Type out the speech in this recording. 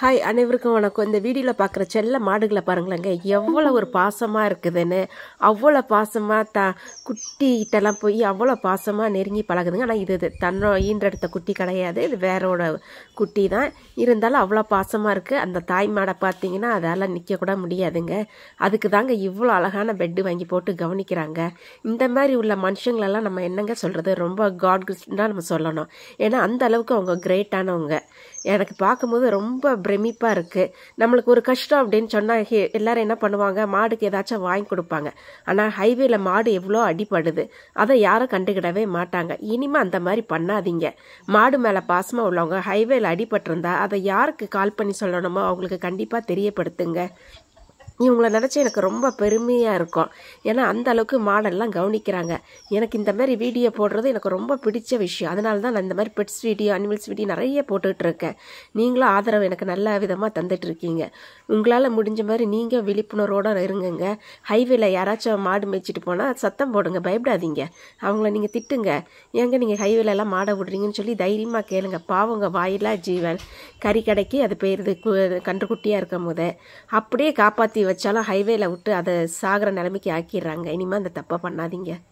hi அனைவருக்கும் வணக்கம் இந்த வீடியோவில் பார்க்குற செல்ல மாடுகளை பாருங்களேங்க எவ்வளோ ஒரு பாசமாக இருக்குதுன்னு அவ்வளோ பாசமாக த குட்டிகிட்டலாம் போய் அவ்வளோ பாசமாக நெருங்கி பழகுதுங்க ஆனால் இது இது தன்னோ ஈன்றெடுத்த குட்டி கிடையாது இது வேறோட குட்டி தான் இருந்தாலும் அவ்வளோ பாசமாக இருக்குது அந்த தாய் மாடை பார்த்தீங்கன்னா அதால் நிற்கக்கூட முடியாதுங்க அதுக்கு தாங்க இவ்வளோ அழகான பெட்டு வாங்கி போட்டு கவனிக்கிறாங்க இந்த மாதிரி உள்ள மனுஷங்களெல்லாம் நம்ம என்னங்க சொல்கிறது ரொம்ப காட் தான் நம்ம சொல்லணும் ஏன்னா அந்த அளவுக்கு அவங்க கிரேட்டானவங்க எனக்கு பார்க்கும்போது ரொம்ப பிரமிப்பாக இருக்குது நம்மளுக்கு ஒரு கஷ்டம் அப்படின்னு சொன்னால் எல்லாரும் என்ன பண்ணுவாங்க மாடுக்கு ஏதாச்சும் வாங்கி கொடுப்பாங்க ஆனால் ஹைவேல மாடு எவ்வளோ அடிப்படுது அதை யாரும் கண்டுக்கிடவே மாட்டாங்க இனிமேல் அந்த மாதிரி பண்ணாதீங்க மாடு மேலே பாசமாக உள்ளவங்க ஹைவேல அடிபட்டிருந்தா அதை யாருக்கு கால் பண்ணி சொல்லணுமோ அவங்களுக்கு கண்டிப்பாக தெரியப்படுத்துங்க இவங்கள நினச்சி எனக்கு ரொம்ப பெருமையாக இருக்கும் ஏன்னா அந்த அளவுக்கு மாடெல்லாம் கவனிக்கிறாங்க எனக்கு இந்த மாதிரி வீடியோ போடுறது எனக்கு ரொம்ப பிடிச்ச விஷயம் அதனால தான் நான் இந்த மாதிரி பெட்ஸ் வீடியோ அனிமல்ஸ் வீடியோ நிறைய போட்டுட்டு இருக்கேன் நீங்களும் ஆதரவு எனக்கு நல்ல விதமாக தந்துட்டு இருக்கீங்க உங்களால் முடிஞ்ச மாதிரி நீங்கள் விழிப்புணர்வோடு இருங்குங்க ஹைவேல யாராச்சும் மாடு மேய்ச்சிட்டு போனால் சத்தம் போடுங்க பயப்படாதீங்க அவங்கள நீங்கள் திட்டுங்க ஏங்க நீங்கள் ஹைவேல எல்லாம் மாடை விடுறீங்கன்னு சொல்லி தைரியமாக கேளுங்க பாவங்க வாயிலா ஜீவன் கறி கடைக்கு அது போயிருது கன்றுக்குட்டியாக இருக்கும் போதே அப்படியே காப்பாற்றி வச்சாலும் ஹைவேல விட்டு அதை சாகிற நிலைமைக்கு ஆக்கிடுறாங்க இனிமேல் அந்த தப்பை பண்ணாதீங்க